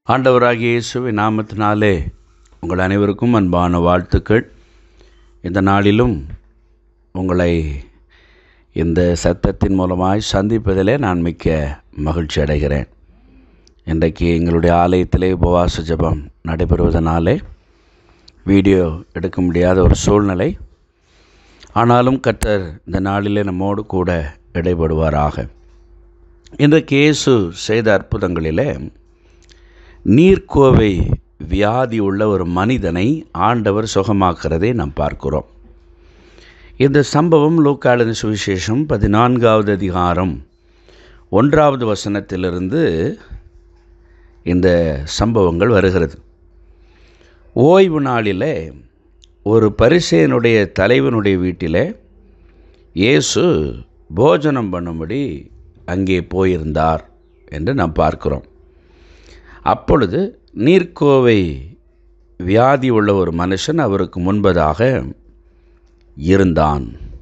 ஆண்டவராகிய இயேசுவின் நாமத்தினாலே உங்கள் அனைவருக்கும் அன்பான வாழ்த்துக்கள் இந்த நாளிலும் உங்களை இந்த சத்தத்தின் மூலமாய் சந்திப்பதிலே நான் மிக்க மகிழ்ச்சி அடைகிறேன் இன்றைக்கு எங்களுடைய ஆலயத்திலே உபவாச ஜெபம் நடைபெறுவதனாலே வீடியோ எடுக்க முடியாத ஒரு சூழ்நிலை ஆனாலும் கர்த்தர் இந்த நாளிலே நம்மோடு கூட இடைபடுவாராக இன்றைக்கு இயேசு செய்த அற்புதங்களிலே நீர்க்கோவை வியாதி உள்ள ஒரு மனிதனை ஆண்டவர் சுகமாக்கிறதை நாம் பார்க்கிறோம் இந்த சம்பவம் லூக்காளின் சுவிசேஷம் பதினான்காவது அதிகாரம் ஒன்றாவது வசனத்திலிருந்து இந்த சம்பவங்கள் வருகிறது ஓய்வு நாளில் ஒரு பரிசேனுடைய தலைவனுடைய வீட்டில் இயேசு போஜனம் பண்ணும்படி அங்கே போயிருந்தார் என்று நாம் பார்க்கிறோம் அப்பொழுது நீர்க்கோவை வியாதி உள்ள ஒரு மனுஷன் அவருக்கு முன்பதாக இருந்தான்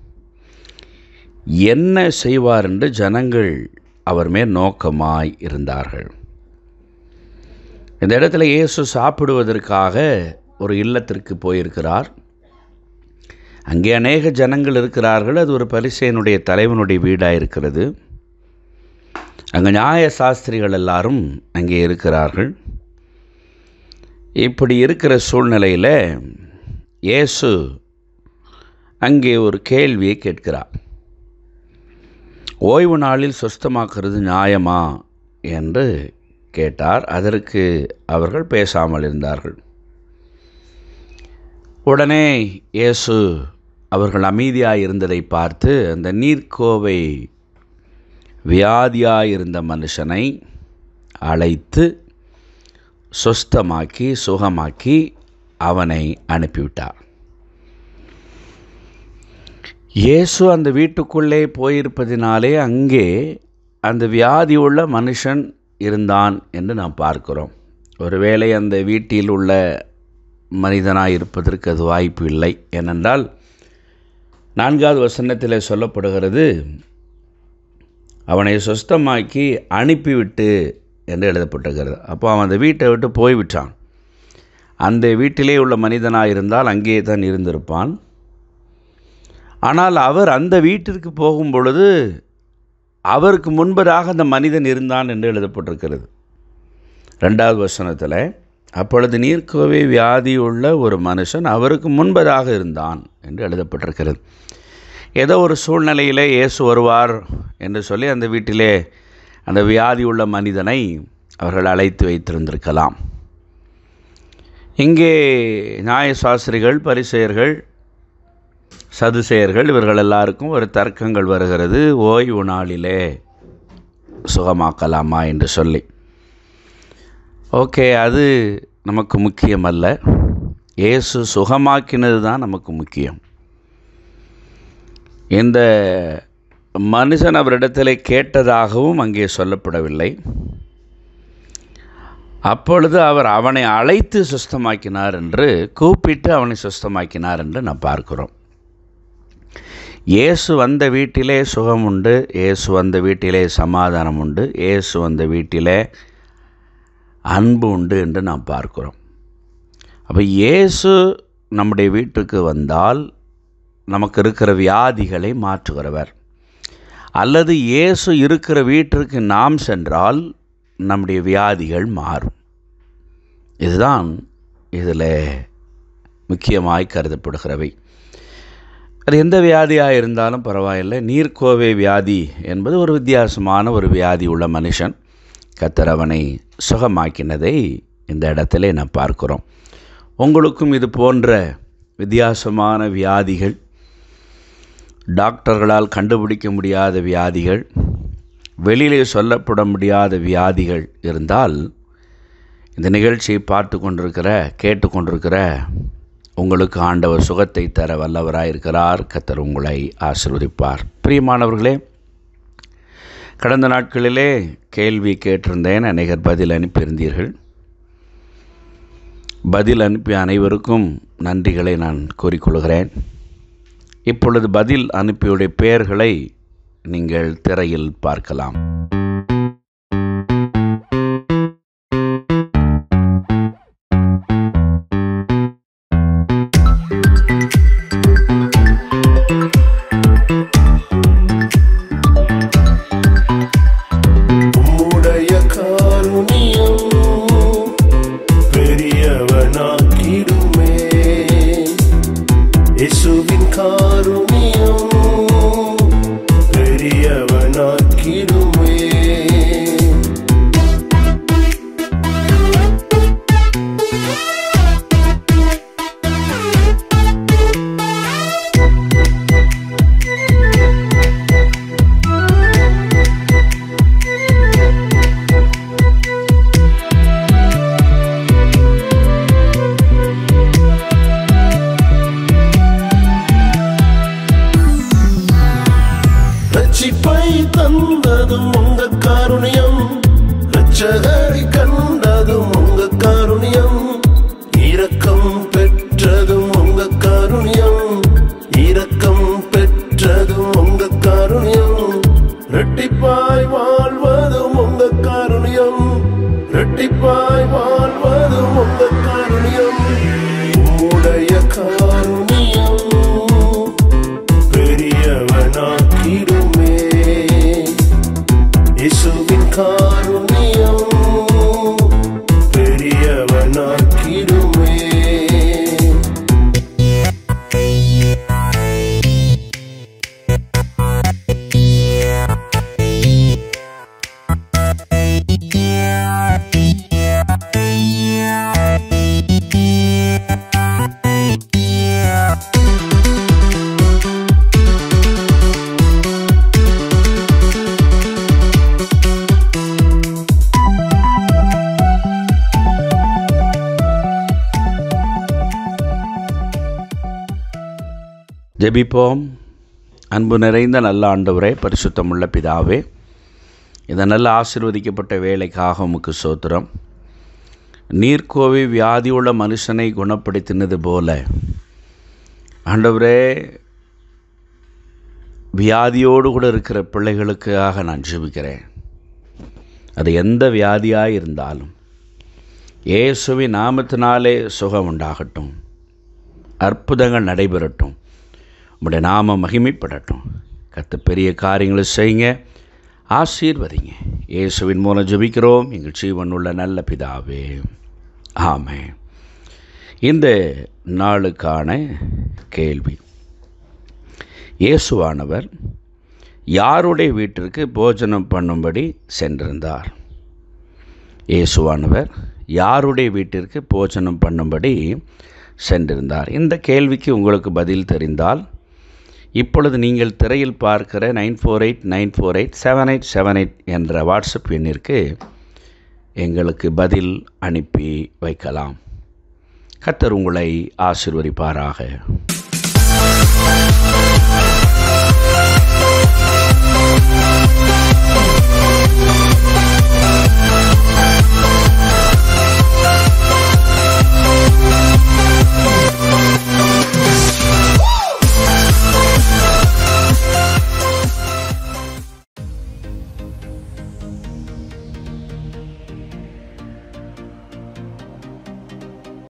என்ன செய்வார் என்று ஜனங்கள் அவர் மேல் நோக்கமாய் இருந்தார்கள் இந்த இடத்துல இயேசு சாப்பிடுவதற்காக ஒரு இல்லத்திற்கு போயிருக்கிறார் அங்கே அநேக ஜனங்கள் இருக்கிறார்கள் அது ஒரு பரிசையனுடைய தலைவனுடைய வீடாக இருக்கிறது அங்கே நியாய சாஸ்திரிகள் எல்லாரும் அங்கே இருக்கிறார்கள் இப்படி இருக்கிற சூழ்நிலையில் இயேசு அங்கே ஒரு கேள்வியை கேட்கிறார் ஓய்வு நாளில் சுஸ்தமாக்குறது நியாயமா என்று கேட்டார் அதற்கு அவர்கள் பேசாமல் இருந்தார்கள் உடனே இயேசு அவர்கள் அமைதியாக இருந்ததை பார்த்து அந்த நீர்க்கோவை வியாதியாக இருந்த மனுஷனை அழைத்து சுஸ்தமாக்கி சுகமாக்கி அவனை அனுப்பிவிட்டார் இயேசு அந்த வீட்டுக்குள்ளே போயிருப்பதினாலே அங்கே அந்த வியாதி உள்ள மனுஷன் இருந்தான் என்று நாம் பார்க்கிறோம் ஒருவேளை அந்த வீட்டில் உள்ள மனிதனாக இருப்பதற்கு அது வாய்ப்பு இல்லை ஏனென்றால் நான்காவது வசனத்தில் சொல்லப்படுகிறது அவனை சுஸ்தமாக்கி அனுப்பிவிட்டு என்று எழுதப்பட்டிருக்கிறது அப்போ அவன் அந்த வீட்டை விட்டு போய்விட்டான் அந்த வீட்டிலே உள்ள மனிதனாக இருந்தால் அங்கேயே தான் இருந்திருப்பான் ஆனால் அவர் அந்த வீட்டிற்கு போகும் பொழுது அவருக்கு முன்பதாக அந்த மனிதன் இருந்தான் என்று எழுதப்பட்டிருக்கிறது ரெண்டாவது வசனத்தில் அப்பொழுது நீர்க்கோவை வியாதி உள்ள ஒரு மனுஷன் அவருக்கு முன்பதாக இருந்தான் என்று எழுதப்பட்டிருக்கிறது ஏதோ ஒரு சூழ்நிலையிலே இயேசு வருவார் என்று சொல்லி அந்த வீட்டிலே அந்த வியாதி உள்ள மனிதனை அவர்கள் அழைத்து வைத்திருந்திருக்கலாம் இங்கே நியாயசாஸ்திரிகள் பரிசெயர்கள் சதுசெயர்கள் இவர்கள் எல்லாருக்கும் ஒரு தர்க்கங்கள் வருகிறது ஓய்வு நாளிலே சுகமாக்கலாமா என்று சொல்லி ஓகே அது நமக்கு முக்கியமல்ல இயேசு சுகமாக்கினது தான் நமக்கு முக்கியம் இந்த மனுஷன் அவரிடத்தில் கேட்டதாகவும் அங்கே சொல்லப்படவில்லை அப்பொழுது அவர் அவனை அழைத்து சுஸ்தமாக்கினார் என்று கூப்பிட்டு அவனை சுஸ்தமாக்கினார் என்று நாம் பார்க்கிறோம் இயேசு வந்த வீட்டிலே சுகம் உண்டு இயேசு வந்த வீட்டிலே சமாதானம் உண்டு இயேசு வந்த வீட்டிலே அன்பு உண்டு என்று நாம் பார்க்கிறோம் அப்போ இயேசு நம்முடைய வீட்டுக்கு வந்தால் நமக்கு இருக்கிற வியாதிகளை மாற்றுகிறவர் அல்லது இயேசு இருக்கிற வீட்டிற்கு நாம் சென்றால் நம்முடைய வியாதிகள் மாறும் இதுதான் இதில் முக்கியமாய் கருதப்படுகிறவை அது எந்த வியாதியாக இருந்தாலும் பரவாயில்லை நீர்க்கோவை வியாதி என்பது ஒரு வித்தியாசமான ஒரு வியாதி உள்ள மனுஷன் கத்தர் அவனை சுகமாக்கினதை இந்த இடத்துல நான் பார்க்குறோம் உங்களுக்கும் இது போன்ற வித்தியாசமான வியாதிகள் டாக்டர்களால் கண்டுபிடிக்க முடியாத வியாதிகள் வெளியிலே சொல்லப்பட முடியாத வியாதிகள் இருந்தால் இந்த நிகழ்ச்சியை பார்த்து கொண்டிருக்கிற கேட்டு கொண்டிருக்கிற உங்களுக்கு ஆண்டவர் சுகத்தை தர வல்லவராக இருக்கிறார் கத்தர் உங்களை ஆசிர்வதிப்பார் பிரியமானவர்களே கடந்த நாட்களிலே கேள்வி கேட்டிருந்தேன் அநேகர் பதில் அனுப்பியிருந்தீர்கள் பதில் அனுப்பிய அனைவருக்கும் நன்றிகளை நான் கூறிக்கொள்கிறேன் இப்பொழுது பதில் அனுப்பியுடைய பெயர்களை நீங்கள் திரையில் பார்க்கலாம் ஜெபிப்போம் அன்பு நிறைந்த நல்ல ஆண்டவரே பரிசுத்தமுள்ள பிதாவே இந்த நல்ல ஆசிர்வதிக்கப்பட்ட வேலைக்காக உமக்கு சோத்திரம் நீர்க்கோவி வியாதியுள்ள மனுஷனை குணப்படுத்தினது போல ஆண்டவரே வியாதியோடு கூட இருக்கிற பிள்ளைகளுக்காக நான் ஜெபிக்கிறேன் அது எந்த வியாதியாக இருந்தாலும் இயேசுவின் நாமத்தினாலே சுகம் உண்டாகட்டும் அற்புதங்கள் நடைபெறட்டும் உங்களுடைய நாம மகிமைப்படட்டும் கத்த பெரிய காரியங்களை செய்யுங்க ஆசீர்வதிங்க இயேசுவின் மூலம் ஜெபிக்கிறோம் எங்கள் ஜீவன் உள்ள நல்ல பிதாவே ஆமே இந்த நாளுக்கான கேள்வி இயேசுவானவர் யாருடைய வீட்டிற்கு போஜனம் பண்ணும்படி சென்றிருந்தார் இயேசுவானவர் யாருடைய வீட்டிற்கு போஜனம் பண்ணும்படி சென்றிருந்தார் இந்த கேள்விக்கு உங்களுக்கு பதில் தெரிந்தால் இப்பொழுது நீங்கள் திரையில் பார்க்கிற nine four eight nine four eight seven eight seven eight என்ற வாட்ஸ்அப் எண்ணிற்கு எங்களுக்கு பதில் அனுப்பி வைக்கலாம் கத்தர் உங்களை ஆசிர்வதிப்பாராக